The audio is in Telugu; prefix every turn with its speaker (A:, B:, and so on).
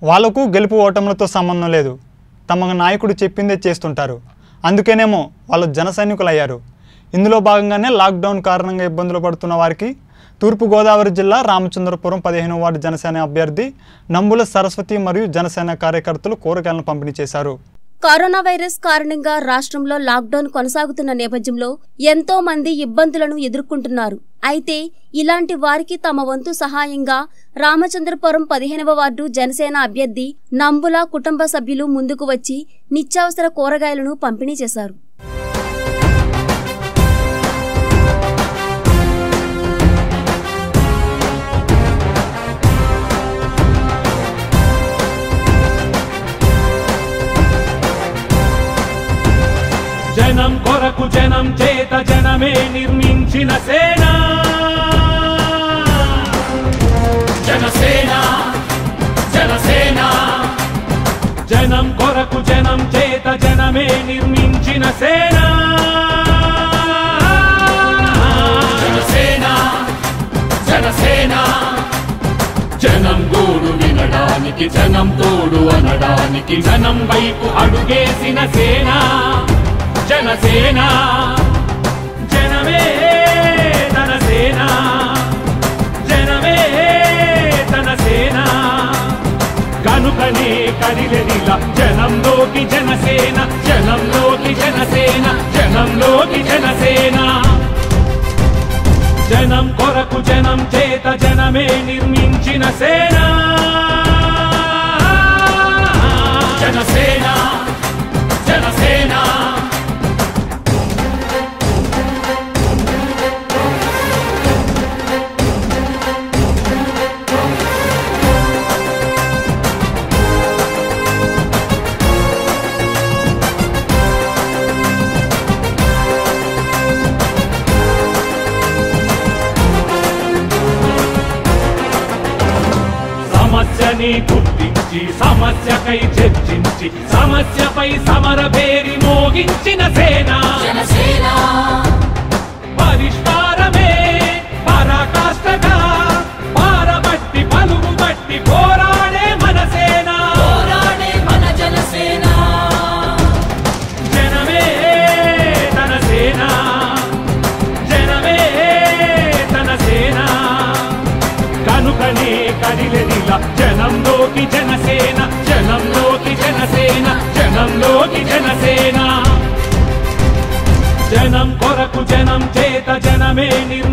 A: వాళ్లకు గెలుపు ఓటములతో సంబంధం లేదు తమ నాయకుడు చెప్పిందే చేస్తుంటారు అందుకేనేమో వాళ్ళు జన సైనికులయ్యారు ఇందులో భాగంగానే లాక్డౌన్ కారణంగా ఇబ్బందులు పడుతున్న వారికి తూర్పుగోదావరి జిల్లా రామచంద్రపురం పదిహేను వార్డు జనసేన అభ్యర్థి నంబుల సరస్వతి మరియు జనసేన కార్యకర్తలు కూరగాయలను పంపిణీ చేశారు
B: కరోనా వైరస్ కారణంగా రాష్ట్రంలో లాక్డౌన్ కొనసాగుతున్న నేపథ్యంలో ఎంతో మంది ఇబ్బందులను ఎదుర్కొంటున్నారు అయితే ఇలాంటి వారికి తమ వంతు సహాయంగా రామచంద్రపురం పదిహేనవ వార్డు జనసేన అభ్యర్థి నంబుల కుటుంబ సభ్యులు ముందుకు వచ్చి నిత్యావసర కూరగాయలను పంపిణీ చేశారు
C: జనం కొరకు జనం చేత జనమే నిర్మించిన సేన జనసేన జనసేన జనం కొరకు జనం చేత జనమే నిర్మించిన సేన జనసేన జనసేన జనం గోడు వినడానికి జనం తోడు అనడానికి జనం వైపు అడుగేసిన సేన జనసేన జనమే తన సేన జనమే తన సేన కనుకనే కదిలెదిల జనంలోకి జనసేన జనంలోకి జనసేన జనంలోకి జనసేన జనం కొరకు జనం చేత జనమే నిర్మించిన సేన జనసేన జనసేన సమస్యని గుర్తించి సమస్యకై చర్చించి సమస్యపై సమర పేరి మోగించిన సేన పరిష్కారమే పరాకాష్ఠగా పారబట్టి పలుగు బట్టి పోరాడే మన సేన జనమే తన సేన జనమే తన సేన కనుకనే కదిలెదిల జనంలోకి జనసేన జనంలోకి జనసేన జనంలోకి జనసేన జనం కొరకు జనం చేత జనమే నిర్మి